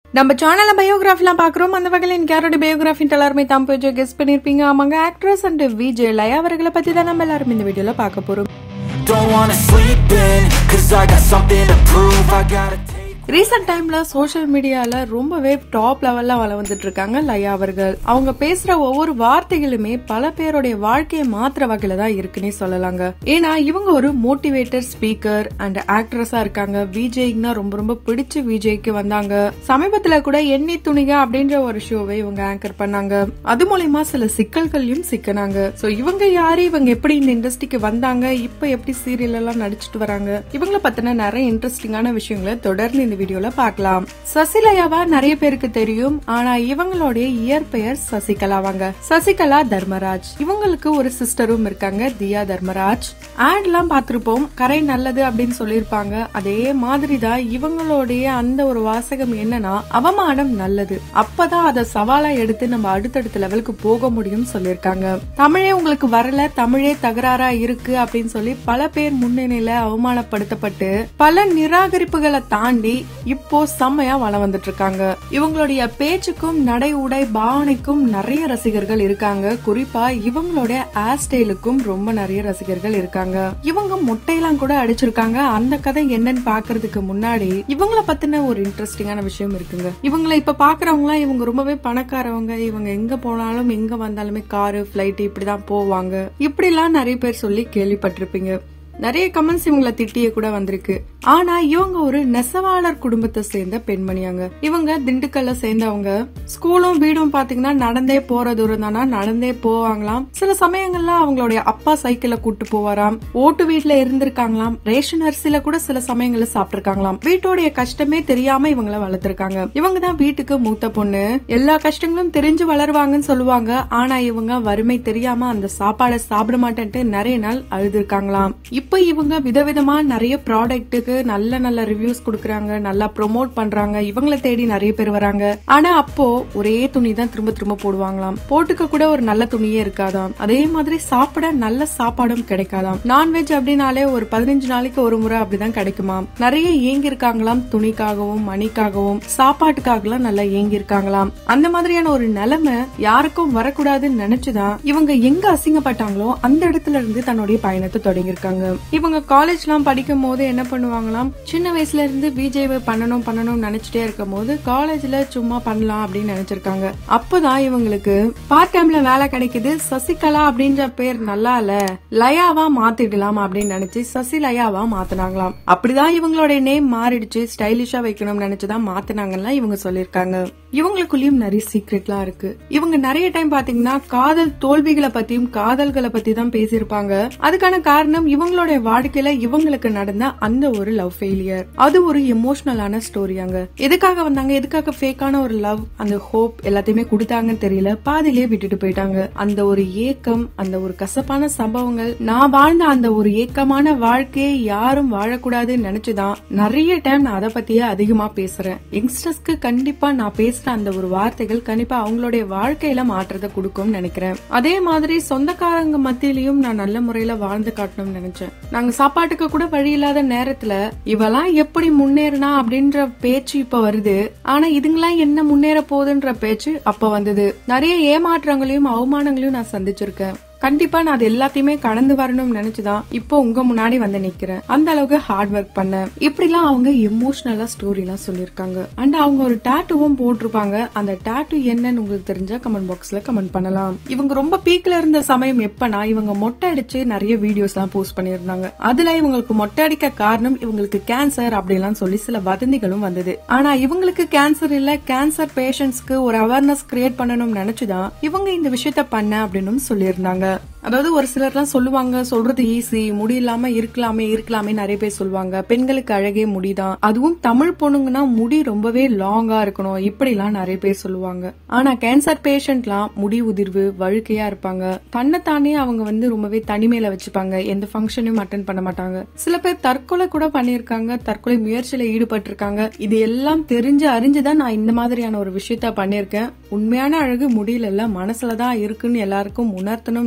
நம்ம சேனல்ல பயோகிராஃபிலாம் பாக்குறோம் அந்த வகையில் எனக்கு யாரோட பயோகிராஃபி எல்லாருமே தான் போய் கெஸ் பண்ணிருப்பீங்க ஆமாங்க ஆக்ட்ரஸ் அண்ட் விஜய் லயா அவர்களை பத்தி தான் நம்ம எல்லாரும் இந்த வீடியோல பார்க்க போறோம் Don't wanna sleep in, cause I got something to prove. I gotta take. Recent டைம்ல சோஷியல் மீடியால ரொம்பவே டாப் லெவல்ல வள வந்துட்டு இருக்காங்க லயா அவர்கள் அவங்க பேசுற ஒவ்வொரு வார்த்தைகளுமே பல பேருடைய வாழ்க்கையை மாத்துற வகையில தான் இருக்குன்னே சொல்லலாங்க ஏன்னா இவங்க ஒரு மோட்டிவேட்டர் ஸ்பீக்கர் அண்ட் ஆக்ட்ரஸா இருக்காங்க விஜய்னா ரொம்ப ரொம்ப பிடிச்சு விஜய்க்கு வந்தாங்க சமீபத்துல கூட எண்ணி துணிக அப்படின்ற ஒரு ஷோவை இவங்க ஆங்கர் பண்ணாங்க அது மூலயமா சில சிக்கல்களையும் சிக்கினாங்க சோ இவங்க யாரு இவங்க எப்படி இந்த இண்டஸ்ட்ரிக்கு வந்தாங்க இப்ப எப்படி சீரியல் எல்லாம் நடிச்சிட்டு வராங்க இவங்கள பத்தின நிறைய இன்ட்ரெஸ்டிங்கான விஷயங்களை தொடர்ந்து இந்த வீடியோல பார்க்கலாம் சசிகலாவா நிறைய பேருக்கு தெரியும் ஆனா இவங்களுடைய இயற்பெயர் சசிகலாவாங்க சசிகலா தர்மராஜ் இவங்களுக்கு ஒரு சிஸ்டரும் இருக்காங்க தியா தர்மராஜ் ஆட் எல்லாம் பார்த்திருப்போம் கரை நல்லது அப்படின்னு சொல்லியிருப்பாங்க அதே மாதிரிதான் இவங்களுடைய அந்த ஒரு வாசகம் என்னன்னா அவமானம் நல்லது அப்பதான் அதை சவாலா எடுத்து நம்ம அடுத்தடுத்த லெவலுக்கு போக முடியும் சொல்லியிருக்காங்க தமிழே உங்களுக்கு வரல தமிழே தகராறா இருக்கு அப்படின்னு சொல்லி பல பேர் முன்னணியில அவமானப்படுத்தப்பட்டு பல நிராகரிப்புகளை தாண்டி இப்போ செம்மையா வளம் வந்துட்டு இருக்காங்க இவங்களுடைய பேச்சுக்கும் நடை உடை பாவனைக்கும் நிறைய ரசிகர்கள் இருக்காங்க குறிப்பா இவங்களுடைய ஹேர் ஸ்டைலுக்கும் ரொம்ப நிறைய ரசிகர்கள் இருக்காங்க இவங்க மொட்டையெல்லாம் கூட அடிச்சிருக்காங்க அந்த கதை என்னன்னு பாக்குறதுக்கு முன்னாடி இவங்கள பத்தின ஒரு இன்ட்ரெஸ்டிங்கான விஷயம் இருக்குங்க இவங்கள இப்ப பாக்குறவங்க எல்லாம் இவங்க ரொம்பவே பணக்காரவங்க இவங்க எங்க போனாலும் எங்க வந்தாலுமே காரு பிளைட் இப்படிதான் போவாங்க இப்படி எல்லாம் நிறைய பேர் சொல்லி கேள்விப்பட்டிருப்பீங்க நிறைய கமெண்ட்ஸ் இவங்கள திட்டிய கூட வந்திருக்கு ஆனா இவங்க ஒரு நெசவாளர் குடும்பத்தை சேர்ந்த பெண்மணியாங்க இவங்க திண்டுக்கல்ல சேர்ந்தவங்க ஸ்கூலும் வீடும் பாத்தீங்கன்னா நடந்தே போற தூரம் தானா நடந்தே போவாங்களாம் சில சமயங்கள்ல அவங்களுடைய அப்பா சைக்கிள்ல கூட்டு போவாராம் ஓட்டு வீட்டுல இருந்திருக்காங்களாம் ரேஷன் அரிசியில கூட சில சமயங்கள்ல சாப்பிட்டிருக்காங்களாம் வீட்டோடைய கஷ்டமே தெரியாம இவங்கள வளர்த்திருக்காங்க இவங்க தான் வீட்டுக்கு மூத்த பொண்ணு எல்லா கஷ்டங்களும் தெரிஞ்சு வளருவாங்கன்னு சொல்லுவாங்க ஆனா இவங்க வறுமை தெரியாம அந்த சாப்பாடை சாப்பிட மாட்டேன்ட்டு நிறைய நாள் அழுதுருக்காங்களாம் இப்ப இவங்க விதவிதமா நிறைய ப்ராடக்ட்டுக்கு நல்ல நல்ல ரிவ்யூஸ் கொடுக்கறாங்க நல்லா ப்ரோமோட் பண்றாங்க இவங்கள தேடி நிறைய பேர் வராங்க ஆனா அப்போ ஒரே துணி தான் திரும்ப திரும்ப போடுவாங்களாம் போட்டுக்க கூட ஒரு நல்ல துணியே இருக்காதாம் அதே மாதிரி சாப்பிட நல்ல சாப்பாடும் கிடைக்காதாம் நான்வெஜ் அப்படின்னாலே ஒரு பதினஞ்சு நாளைக்கு ஒரு முறை அப்படிதான் கிடைக்குமாம் நிறைய ஏங்கி இருக்காங்களாம் துணிக்காகவும் மணிக்காகவும் சாப்பாட்டுக்காகலாம் நல்லா ஏங்கி இருக்காங்களாம் அந்த மாதிரியான ஒரு நிலைமை யாருக்கும் வரக்கூடாதுன்னு நினைச்சுதான் இவங்க எங்க அசிங்கப்பட்டாங்களோ அந்த இடத்துல இருந்து தன்னுடைய பயணத்தை தொடங்கியிருக்காங்க இவங்க காலேஜ் எல்லாம் படிக்கும் போது என்ன பண்ணுவாங்களாம் சின்ன வயசுல இருந்து பிஜேபி பண்ணணும் பண்ணணும் நினைச்சிட்டே இருக்கும் போது காலேஜ்ல சும்மா பண்ணலாம் அப்படின்னு நினைச்சிருக்காங்க அப்பதான் இவங்களுக்கு பார்ட் டைம்ல வேலை கிடைக்குது சசிகலா அப்படின்ற பேர் நல்லா இல்ல லயாவா மாத்திடலாம் அப்படின்னு நினைச்சு சசி லயாவா மாத்தினாங்களாம் அப்படிதான் இவங்களுடைய நேம் மாறிடுச்சு ஸ்டைலிஷா வைக்கணும்னு நினைச்சுதான் மாத்தினாங்கலாம் இவங்க சொல்லிருக்காங்க இவங்களுக்குள்ளயும் நிறைய சீக்ரெட்லாம் இருக்கு இவங்க நிறைய டைம் பாத்தீங்கன்னா காதல் தோல்விகளை பத்தியும் காதல்களை பத்தி தான் பேசியிருப்பாங்க அதுக்கான காரணம் இவங்களுடைய வாழ்க்கையில இவங்களுக்கு நடந்த அந்த ஒரு லவ் ஃபெயிலியர் அது ஒரு எமோஷனலான ஸ்டோரியாங்க எதுக்காக வந்தாங்க எதுக்காக ஃபேக்கான ஒரு லவ் அந்த ஹோப் எல்லாத்தையுமே கொடுத்தாங்கன்னு தெரியல பாதியிலே விட்டுட்டு போயிட்டாங்க அந்த ஒரு ஏக்கம் அந்த ஒரு கசப்பான சம்பவங்கள் நான் வாழ்ந்த அந்த ஒரு ஏக்கமான வாழ்க்கையை யாரும் வாழக்கூடாதுன்னு நினைச்சுதான் நிறைய டைம் நான் அதை பத்தியே அதிகமா பேசுறேன் யங்ஸ்டர்ஸ்க்கு கண்டிப்பா நான் பேசுற அந்த ஒரு வார்த்தைகள் கண்டிப்பா அவங்களுடைய வாழ்க்கையில மாற்றத்தை கொடுக்கும்னு நினைக்கிறேன் அதே மாதிரி சொந்தக்காரங்க மத்தியிலயும் நான் நல்ல முறையில வாழ்ந்து காட்டணும்னு நினைச்சேன் நாங்க சாப்பாட்டுக்கு கூட வழி இல்லாத நேரத்துல இவெல்லாம் எப்படி முன்னேறினா அப்படின்ற பேச்சு இப்ப வருது ஆனா இதுங்கெல்லாம் என்ன முன்னேற போகுதுன்ற பேச்சு அப்ப வந்தது நிறைய ஏமாற்றங்களையும் அவமானங்களையும் நான் சந்திச்சிருக்கேன் கண்டிப்பா நான் அது எல்லாத்தையுமே கடந்து வரணும்னு நினைச்சுதான் இப்போ உங்க முன்னாடி வந்து நிக்கிறேன் அந்த அளவுக்கு ஹார்ட் ஒர்க் பண்ணேன் இப்படிலாம் அவங்க எமோஷனலா ஸ்டோரி எல்லாம் சொல்லிருக்காங்க அண்ட் அவங்க ஒரு டாட்டுவும் போட்டிருப்பாங்க அந்த டாட்டு என்னன்னு உங்களுக்கு தெரிஞ்சா கமெண்ட் பாக்ஸ்ல கமெண்ட் பண்ணலாம் இவங்க ரொம்ப பீக்ல இருந்த சமயம் எப்பனா இவங்க மொட்டை அடிச்சு நிறைய வீடியோஸ் எல்லாம் போஸ்ட் பண்ணியிருந்தாங்க அதுல இவங்களுக்கு மொட்டை அடிக்க காரணம் இவங்களுக்கு கேன்சர் அப்படிலாம் சொல்லி சில வதந்திகளும் வந்தது ஆனா இவங்களுக்கு கேன்சர் இல்ல கேன்சர் பேஷண்ட்ஸ்க்கு ஒரு அவேர்னஸ் கிரியேட் பண்ணணும்னு நினைச்சுதான் இவங்க இந்த விஷயத்த பண்ண அப்படின்னு சொல்லியிருந்தாங்க அதாவது ஒரு சிலர்லாம் சொல்லுவாங்க சொல்றது ஈஸி முடி இல்லாம இருக்கலாமே இருக்கலாமே நிறைய பேர் சொல்லுவாங்க பெண்களுக்கு அழகே முடிதான் அதுவும் தமிழ் பொண்ணுங்கன்னா முடி ரொம்பவே லாங்கா இருக்கணும் இப்படி எல்லாம் நிறைய பேர் சொல்லுவாங்க ஆனா கேன்சர் பேஷண்ட்லாம் முடி உதிர்வு வழுக்கையா இருப்பாங்க தன்னைத்தானே அவங்க வந்து ரொம்பவே தனிமையில வச்சுப்பாங்க எந்த ஃபங்க்ஷனையும் அட்டன் பண்ண மாட்டாங்க சில பேர் தற்கொலை கூட பண்ணிருக்காங்க தற்கொலை முயற்சியில ஈடுபட்டிருக்காங்க இது எல்லாம் தெரிஞ்சு அறிஞ்சுதான் நான் இந்த மாதிரியான ஒரு விஷயத்த பண்ணிருக்கேன் உண்மையான அழகு முடியல இல்ல மனசுலதான் இருக்குன்னு எல்லாருக்கும் உணர்த்தணும்னு நினைச்சுதான்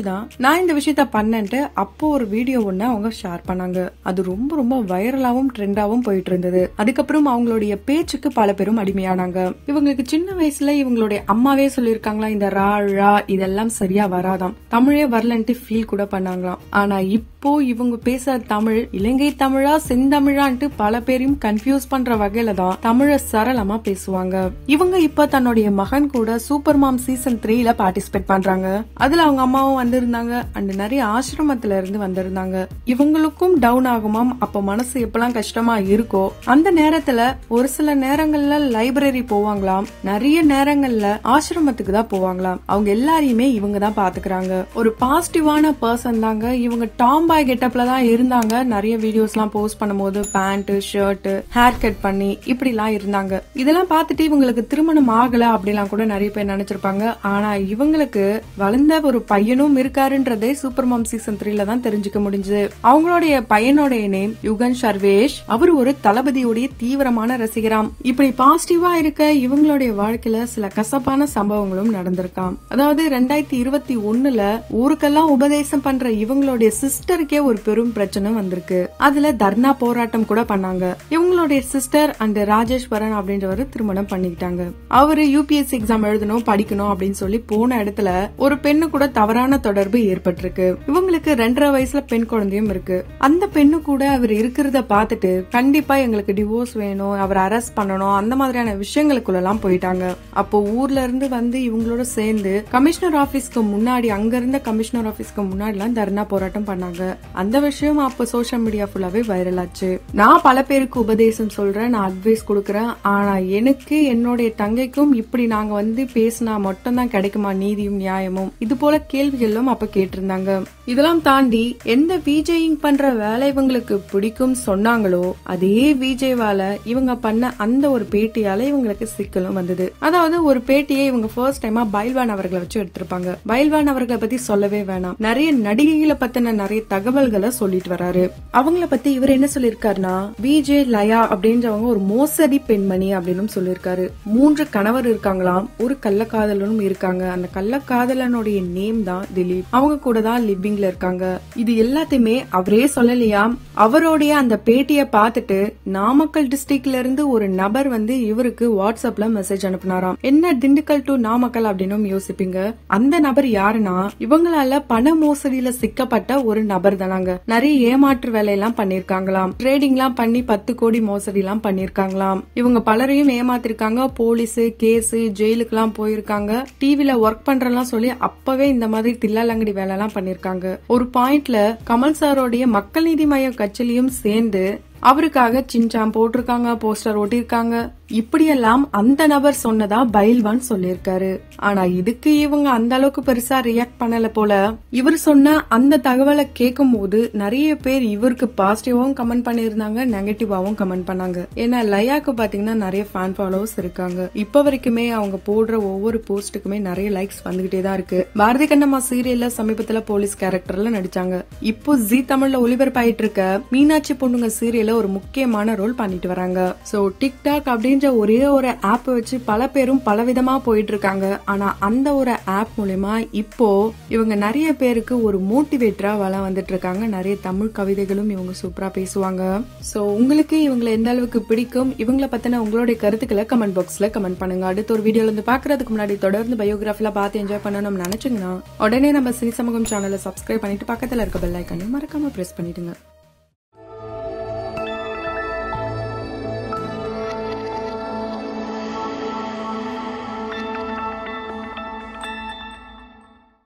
தான் நான் இந்த விஷயத்த பண்ணேன்ட்டு அப்போ ஒரு வீடியோ ஒண்ணு அவங்க ஷேர் பண்ணாங்க அது ரொம்ப ரொம்ப வைரலாவும் ட்ரெண்டாவும் போயிட்டு இருந்தது அதுக்கப்புறம் அவங்களுடைய பேச்சுக்கு பல பேரும் அடிமையானாங்க இவங்களுக்கு சின்ன வயசுல இவங்களுடைய அம்மாவே சொல்லியிருக்காங்களா இந்த ரா ழா இதெல்லாம் சரியா வராதாம் தமிழே வரலன்ட்டு ஃபீல் கூட பண்ணாங்களாம் ஆனா இப்போ இவங்க பேசுற தமிழ் இலங்கை தமிழா செந்தமிழான்ட்டு பல பேரையும் கன்ஃபியூஸ் பண்ற வகையில தான் தமிழ சரளமா பேசுவாங்க இவங்க இப்ப தன்னுடைய மகன் கூட சூப்பர் மாம் சீசன் த்ரீல பார்ட்டிசிபேட் பண்றாங்க அதுல அவங்க அம்மாவும் வந்திருந்தாங்க அண்ட் நிறைய ஆசிரமத்துல இருந்து வந்திருந்தாங்க இவங்களுக்கும் டவுன் ஆகுமாம் அப்ப மனசு எப்பெல்லாம் கஷ்டமா இருக்கோ அந்த நேரத்துல ஒரு சில நேரங்கள்ல லைப்ரரி போவாங்களாம் நிறைய நேரங்கள்ல ஆசிரமத்துக்கு தான் போவாங்களாம் அவங்க எல்லாரையுமே இவங்க தான் பாத்துக்கிறாங்க ஒரு பாசிட்டிவான பர்சன் தாங்க இவங்க டாம் பாய் கெட்டப்ல தான் இருந்தாங்க நிறைய வீடியோஸ் எல்லாம் போஸ்ட் பண்ணும்போது பேண்ட் ஷர்ட் ஹேர் கட் பண்ணி இப்படி எல்லாம் இருந்தாங்க இதெல்லாம் பார்த்துட்டு இவங்களுக்கு திருமணம் ஆகல அப்படிலாம் கூட நிறைய பேர் நினைச்சிருப்பாங்க ஆனா இவங்களுக்கு வளர்ந்த ஒரு பையனும் இருக்காருன்றதே சூப்பர் மாம் சீசன் த்ரீல தான் தெரிஞ்சுக்க முடிஞ்சது அவங்களுடைய பையனுடைய நேம் யுகன் சர்வேஷ் அவர் ஒரு தளபதியுடைய தீவிரமான ரசிகராம் இப்படி பாசிட்டிவா இருக்க இவங்களுடைய வாழ்க்கையில சில கசப்பான சம்பவங்களும் நடந்திருக்காம் அதாவது ரெண்டாயிரத்தி இருபத்தி ஒண்ணுல ஊருக்கெல்லாம் உபதேசம் பண்ற இவங்களுடைய சிஸ்டருக்கே ஒரு பெரும் பிரச்சனை வந்திருக்கு அதுல தர்ணா போராட்டம் கூட பண்ணாங்க இவங்களுடைய சிஸ்டர் அண்ட் ராஜேஸ்வரன் அப்படின்றவரு திருமணம் பண்ணிக்கிட்டாங்க அவரு யூபிஎஸ்சி எக்ஸாம் எழுதணும் படிக்கணும் அப்படின்னு சொல்லி போன இடத்துல ஒரு பெண்ணு கூட தவறான தொடர்பு ஏற்பட்டிருக்கு இவங்களுக்கு ரெண்டரை வயசுல பெண் குழந்தையும் இருக்கு அந்த பெண்ணு கூட அவர் இருக்கிறத பார்த்துட்டு கண்டிப்பா எங்களுக்கு டிவோர்ஸ் வேணும் அவர் அரெஸ்ட் பண்ணணும் அந்த மாதிரியான விஷயங்களுக்குள்ள எல்லாம் போயிட்டாங்க அப்போ ஊர்ல இருந்து வந்து இவங்களோட சேர்ந்து கமிஷனர் ஆபீஸ்க்கு முன்னாடி அங்க இருந்த கமிஷனர் ஆபீஸ்க்கு முன்னாடி எல்லாம் தர்ணா போராட்டம் பண்ணாங்க அந்த விஷயம் அப்ப சோசியல் மீடியா ஃபுல்லாவே வைரல் ஆச்சு நான் பல பேருக்கு உபதேசம் சொல்றேன் நான் அட்வைஸ் கொடுக்கறேன் ஆனா எனக்கு என்னுடைய தங்கைக்கும் இப்படி நாங்க வந்து பேசினா மட்டும் தான் கிடைக்குமா நீதியும் நியாயமும் இது போல கேள்விகளும் அப்ப கேட்டிருந்தாங்க இதெல்லாம் தாண்டி எந்த விஜயிங் பண்ற வேலை இவங்களுக்கு பிடிக்கும் சொன்னாங்களோ அதே விஜய்வால இவங்க பண்ண அந்த ஒரு பேட்டியால இவங்களுக்கு சிக்கலும் வந்தது அதாவது ஒரு பேட்டியை இவங்க ஃபர்ஸ்ட் டைமா பைல்வான் அவர்களை வச்சு எடுத்திருப்பாங்க பைல்வான் அவர்களை பத்தி சொல்லவே வேணாம் நிறைய நடிகைகளை பத்தின நிறைய தகவல்களை சொல்லிட்டு வராரு அவங்கள பத்தி இவர் என்ன சொல்லிருக்காருன்னா விஜே லயா அப்படின்றவங்க ஒரு மோசடி பெண்மணி அப்படின்னு சொல்லியிருக்காரு மூன்று கணவர் இருக்காங்களாம் ஒரு கள்ளக்காதலனும் இருக்காங்க அந்த கள்ளக்காதலனுடைய நேம் தான் திலீப் அவங்க கூட தான் லிவிங்ல இருக்காங்க இது எல்லாத்தையுமே அவரே சொல்லலையாம் அவருடைய அந்த பேட்டிய பார்த்துட்டு நாமக்கல் டிஸ்ட்ரிக்ட்ல இருந்து ஒரு நபர் வந்து இவருக்கு வாட்ஸ்அப்ல மெசேஜ் அனுப்புனாராம் என்ன திண்டுக்கல் டு நாமக்கல் அப்படின்னு யோசிப்பீங்க அந்த நபர் யாருன்னா இவங்களால பண மோசடியில சிக்கப்பட்ட ஒரு நபர் தானாங்க நிறைய ஏமாற்று வேலையெல்லாம் பண்ணிருக்காங்களாம் ட்ரேடிங் எல்லாம் பண்ணி பத்து கோடி மோசடி எல்லாம் பண்ணிருக்காங்களாம் இவங்க பலரையும் ஏமாத்திருக்காங்க போலீஸ் கேஸ் ஜெயிலுக்கு எல்லாம் போயிருக்காங்க டிவில ஒர்க் பண்றலாம் சொல்லி அப்பவே இந்த மாதிரி தில்லாலங்கடி வேலை எல்லாம் பண்ணிருக்காங்க ஒரு பாயிண்ட்ல கமல் சாரோடைய மக்கள் நீதி மய்ய கட்சியிலையும் சேர்ந்து அவருக்காக சின்சாம் போட்டிருக்காங்க போஸ்டர் ஒட்டிருக்காங்க இப்படியெல்லாம் அந்த நபர் சொன்னதா பைல்வான் சொல்லியிருக்காரு ஆனா இதுக்கு இவங்க அந்த அளவுக்கு பெருசா ரியாக்ட் பண்ணல போல இவர் சொன்ன அந்த தகவலை கேட்கும் போது நிறைய பேர் இவருக்கு பாசிட்டிவாவும் கமெண்ட் பண்ணியிருந்தாங்க நெகட்டிவாவும் கமெண்ட் பண்ணாங்க ஏன்னா லயாக்கு பாத்தீங்கன்னா நிறைய ஃபேன் ஃபாலோவர்ஸ் இருக்காங்க இப்ப வரைக்குமே அவங்க போடுற ஒவ்வொரு போஸ்ட்டுக்குமே நிறைய லைக்ஸ் வந்துகிட்டே தான் இருக்கு பாரதி கண்ணம்மா சீரியல்ல சமீபத்துல போலீஸ் கேரக்டர்ல நடிச்சாங்க இப்போ ஜி தமிழ்ல ஒளிபரப்பாயிட்டு இருக்க மீனாட்சி பொண்ணுங்க சீரியல்ல ஒரு முக்கியமான ரோல் பண்ணிட்டு வராங்க சோ டிக்டாக் அப்படின்னு அப்படின்ற ஒரே ஒரு ஆப் வச்சு பல பேரும் பலவிதமா போயிட்டு இருக்காங்க ஆனா அந்த ஒரு ஆப் மூலயமா இப்போ இவங்க நிறைய பேருக்கு ஒரு மோட்டிவேட்டரா வளம் வந்துட்டு இருக்காங்க நிறைய தமிழ் கவிதைகளும் இவங்க சூப்பரா பேசுவாங்க சோ உங்களுக்கு இவங்களை எந்த அளவுக்கு பிடிக்கும் இவங்களை பத்தின உங்களுடைய கருத்துக்களை கமெண்ட் பாக்ஸ்ல கமெண்ட் பண்ணுங்க அடுத்த ஒரு வீடியோல இருந்து பாக்குறதுக்கு முன்னாடி தொடர்ந்து பயோகிராஃபில பார்த்து என்ஜாய் பண்ணணும்னு நினைச்சீங்கன்னா உடனே நம்ம சினி சமூகம் சேனலை சப்ஸ்கிரைப் பண்ணிட்டு பக்கத்துல இருக்க பெல் ஐக்கனையும் மறக்காம பிரஸ் பண்ணிடுங்க